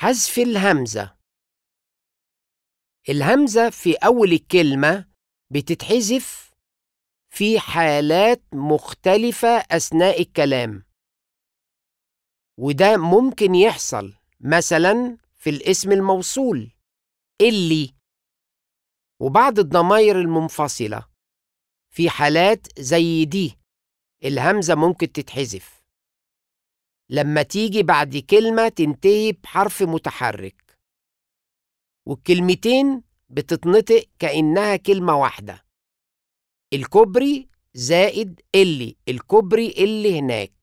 حذف الهمزة الهمزة في أول الكلمة بتتحذف في حالات مختلفة أثناء الكلام وده ممكن يحصل مثلا في الاسم الموصول اللي وبعض الضمائر المنفصلة في حالات زي دي الهمزة ممكن تتحذف لما تيجي بعد كلمة تنتهي بحرف متحرك والكلمتين بتتنطق كأنها كلمة واحدة الكوبري زائد اللي الكوبري اللي هناك